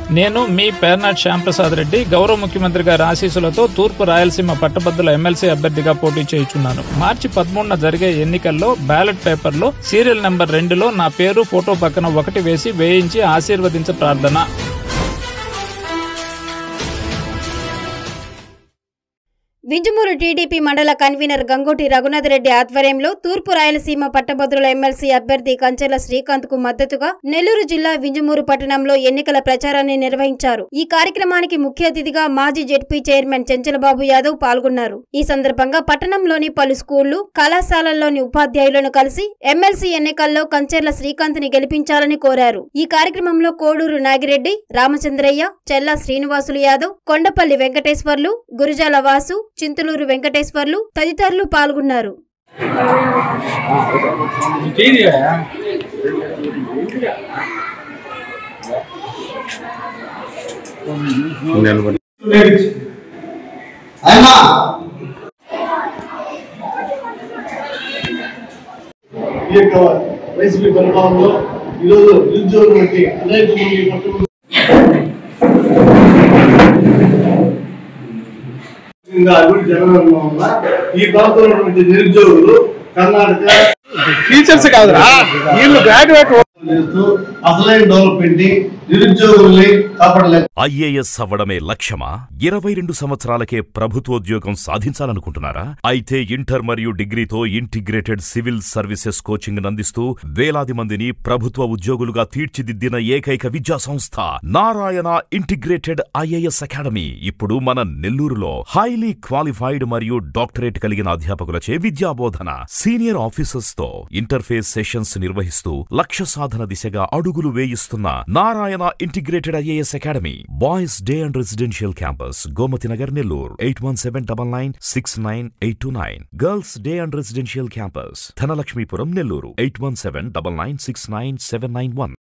నేను మీ పేర్నాట్ శ్యాంప్రసాద్ రెడ్డి గౌరవ ముఖ్యమంత్రి గారి ఆశీస్సులతో తూర్పు రాయలసీమ పట్టభద్రుల ఎమ్మెల్సీ అభ్యర్థిగా పోటీ చేయుచున్నాను మార్చి పదమూడున జరిగే ఎన్నికల్లో బ్యాలెట్ పేపర్లో సీరియల్ నెంబర్ రెండులో నా పేరు ఫోటో పక్కన ఒకటి వేసి వేయించి ఆశీర్వదించ ప్రార్థన వింజమూరు టీడీపీ మండల కన్వీనర్ గంగోటి రఘునాథ్ రెడ్డి ఆధ్వర్యంలో తూర్పు రాయలసీమ పట్టభద్రుల ఎమ్మెల్సీ అభ్యర్థి కంచెల శ్రీకాంత్ కు మద్దతుగా నెల్లూరు జిల్లా వింజమూరు పట్టణంలో ఎన్నికల ప్రచారాన్ని నిర్వహించారు ఈ కార్యక్రమానికి ముఖ్య అతిథిగా మాజీ జెడ్పీ చైర్మన్ చెంచలబాబు యాదవ్ పాల్గొన్నారు ఈ సందర్భంగా పట్టణంలోని పలు స్కూళ్లు కళాశాలల్లోని ఉపాధ్యాయులను కలిసి ఎమ్మెల్సీ ఎన్నికల్లో కంచెర్ల శ్రీకాంత్ ని గెలిపించాలని కోరారు ఈ కార్యక్రమంలో కోడూరు నాగిరెడ్డి రామచంద్రయ్య చెల్లా శ్రీనివాసులు యాదవ్ కొండపల్లి వెంకటేశ్వర్లు గురుజాల వాసు చింతలూరు వెంకటేశ్వర్లు తదితరులు పాల్గొన్నారు అయినా ఈ యొక్క వైసీపీ పరిపాలనలో ఈరోజు నిరుద్యోగులు బట్టి అనేక మంది పట్టుకుని అభివృద్ధి జరగడం వల్ల ఈ ప్రాంతంలో ఉన్నటువంటి నిరుద్యోగులు కర్ణాటక టీచర్స్ కాదురా వీళ్ళు గ్రాడ్యుయేట్ చేస్తూ అసలైన డెవలప్మెంట్ నిరుద్యోగుల్ని కాపాడలేదు ఐఏఎస్ అవ్వడమే లక్ష్యమా ఇరవై రెండు సంవత్సరాలకే ప్రభుత్వోద్యోగం సాధించాలనుకుంటున్నారా అయితే ఇంటర్ మరియు డిగ్రీతో ఇంటిగ్రేటెడ్ సివిల్ సర్వీసెస్ కోచింగ్ అందిస్తూ వేలాది మందిని ప్రభుత్వ ఉద్యోగులుగా తీర్చిదిద్దిన ఏకైక విద్యా సంస్థ నారాయణ ఇంటిగ్రేటెడ్ ఐఏఎస్ అకాడమీ ఇప్పుడు మన నెల్లూరులో హైలీ క్వాలిఫైడ్ మరియు డాక్టరేట్ కలిగిన అధ్యాపకులచే విద్యాబోధన సీనియర్ ఆఫీసర్స్ తో ఇంటర్ఫేస్ సెషన్స్ నిర్వహిస్తూ లక్ష్య సాధన దిశగా అడుగులు వేయిస్తున్న Narayana integrated IAS academy boys day and residential campus Gomathi Nagar Nellore eight one seven double nine six nine eight two nine girls day and residential campus Dhanalakshmipuram Nellore eight one seven double nine six nine seven nine one